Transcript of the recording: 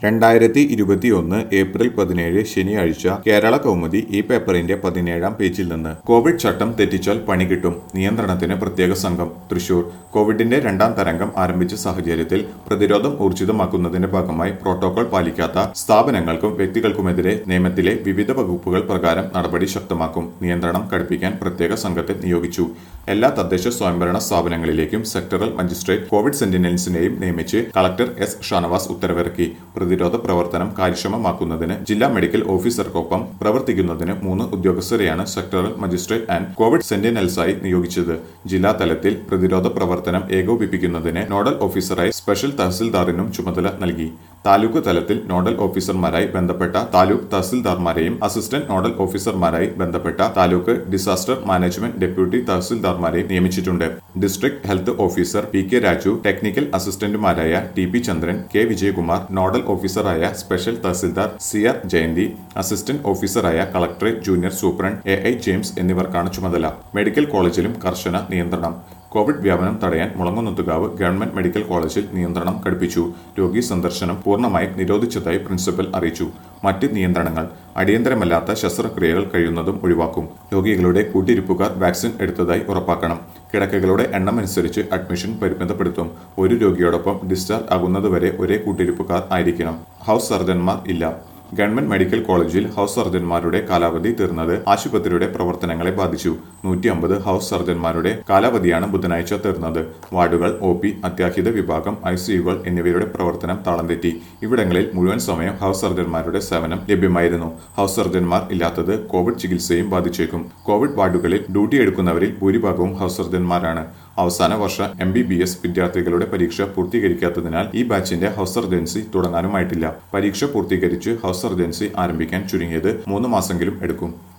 രണ്ടായിരത്തി ഇരുപത്തിയൊന്ന് ഏപ്രിൽ പതിനേഴ് ശനിയാഴ്ച കേരള കൗമുദി ഈ പേപ്പറിന്റെ പതിനേഴാം പേജിൽ നിന്ന് കോവിഡ് ചട്ടം തെറ്റിച്ചാൽ പണി കിട്ടും നിയന്ത്രണത്തിന് പ്രത്യേക സംഘം തൃശൂർ കോവിഡിന്റെ രണ്ടാം തരംഗം ആരംഭിച്ച സാഹചര്യത്തിൽ പ്രതിരോധം ഊർജിതമാക്കുന്നതിന്റെ ഭാഗമായി പ്രോട്ടോകോൾ പാലിക്കാത്ത സ്ഥാപനങ്ങൾക്കും വ്യക്തികൾക്കുമെതിരെ നിയമത്തിലെ വിവിധ വകുപ്പുകൾ പ്രകാരം നടപടി ശക്തമാക്കും നിയന്ത്രണം കടുപ്പിക്കാൻ പ്രത്യേക സംഘത്തെ നിയോഗിച്ചു എല്ലാ തദ്ദേശ സ്വയംഭരണ സ്ഥാപനങ്ങളിലേക്കും സെക്ടറൽ മജിസ്ട്രേറ്റ് കോവിഡ് സെന്റിനൽസിനെയും നിയമിച്ച് കളക്ടർ എസ് ഷാനവാസ് ഉത്തരവിറക്കി പ്രതിരോധ പ്രവർത്തനം കാര്യക്ഷമമാക്കുന്നതിന് ജില്ലാ മെഡിക്കൽ ഓഫീസർക്കൊപ്പം പ്രവർത്തിക്കുന്നതിന് മൂന്ന് ഉദ്യോഗസ്ഥരെയാണ് സെക്ടറൽ മജിസ്ട്രേറ്റ് ആൻഡ് കോവിഡ് സെന്റിനൽസായി നിയോഗിച്ചത് ജില്ലാ തലത്തിൽ പ്രതിരോധ പ്രവർത്തനം ഏകോപിപ്പിക്കുന്നതിന് നോഡൽ ഓഫീസറായി സ്പെഷ്യൽ തഹസിൽദാറിനും ചുമതല നൽകി താലൂക്ക് തലത്തിൽ നോഡൽ ഓഫീസർമാരായി ബന്ധപ്പെട്ട താലൂക്ക് തഹസിൽദാർമാരെയും അസിസ്റ്റന്റ് നോഡൽ ഓഫീസർമാരായി ബന്ധപ്പെട്ട താലൂക്ക് ഡിസാസ്റ്റർ മാനേജ്മെന്റ് ഡെപ്യൂട്ടി തഹസിൽദാർമാരെയും നിയമിച്ചിട്ടുണ്ട് district health officer P K Raju technical അസിസ്റ്റന്റുമാരായ T P Chandran K Vijayakumar nodal ഓഫീസറായ special tahsildar C R Jayanthi assistant ഓഫീസറായ collectorate junior superintendent A I James എന്നിവർക്കാണ് ചുമതല മെഡിക്കൽ കോളേജിലും കർശന നിയന്ത്രണം കോവിഡ് വ്യാപനം തടയാൻ മുളങ്ങുന്നത്തുകാവ് ഗവൺമെന്റ് മെഡിക്കൽ കോളേജിൽ നിയന്ത്രണം കടുപ്പിച്ചു രോഗി സന്ദർശനം പൂർണ്ണമായും നിരോധിച്ചതായി പ്രിൻസിപ്പൽ അറിയിച്ചു മറ്റ് നിയന്ത്രണങ്ങൾ അടിയന്തരമല്ലാത്ത ശസ്ത്രക്രിയകൾ കഴിയുന്നതും ഒഴിവാക്കും രോഗികളുടെ കൂട്ടിരിപ്പുകാർ വാക്സിൻ എടുത്തതായി ഉറപ്പാക്കണം കിടക്കകളുടെ എണ്ണം അനുസരിച്ച് അഡ്മിഷൻ പരിമിതപ്പെടുത്തും ഒരു രോഗിയോടൊപ്പം ഡിസ്ചാർജ് ആകുന്നതുവരെ ഒരേ കൂട്ടിരിപ്പുകാർ ആയിരിക്കണം ഹൗസ് സർജൻമാർ ഇല്ല ഗവൺമെന്റ് മെഡിക്കൽ കോളേജിൽ ഹൗസ് സർജൻമാരുടെ കാലാവധി തീർന്നത് ആശുപത്രിയുടെ പ്രവർത്തനങ്ങളെ ബാധിച്ചു നൂറ്റി അമ്പത് ഹൗസ് സർജൻമാരുടെ കാലാവധിയാണ് ബുധനാഴ്ച തീർന്നത് വാർഡുകൾ ഒ പി അത്യാഹിത വിഭാഗം ഐ സിയുകൾ എന്നിവയുടെ പ്രവർത്തനം താളം തെറ്റി ഇവിടങ്ങളിൽ മുഴുവൻ സമയം ഹൗസ് സർജൻമാരുടെ സേവനം ലഭ്യമായിരുന്നു ഹൗസ് സർജൻമാർ ഇല്ലാത്തത് കോവിഡ് ചികിത്സയും ബാധിച്ചേക്കും കോവിഡ് വാർഡുകളിൽ ഡ്യൂട്ടി എടുക്കുന്നവരിൽ ഭൂരിഭാഗവും ഹൗസ് സർജൻമാരാണ് അവസാന വർഷ എം ബി ബി എസ് വിദ്യാർത്ഥികളുടെ പരീക്ഷ പൂർത്തീകരിക്കാത്തതിനാൽ ഈ ബാച്ചിന്റെ ഹൗസ് സർജൻസി തുടങ്ങാനുമായിട്ടില്ല പരീക്ഷ പൂർത്തീകരിച്ച് ഹൗസ് സർജൻസി ആരംഭിക്കാൻ ചുരുങ്ങിയത് മൂന്ന് മാസമെങ്കിലും എടുക്കും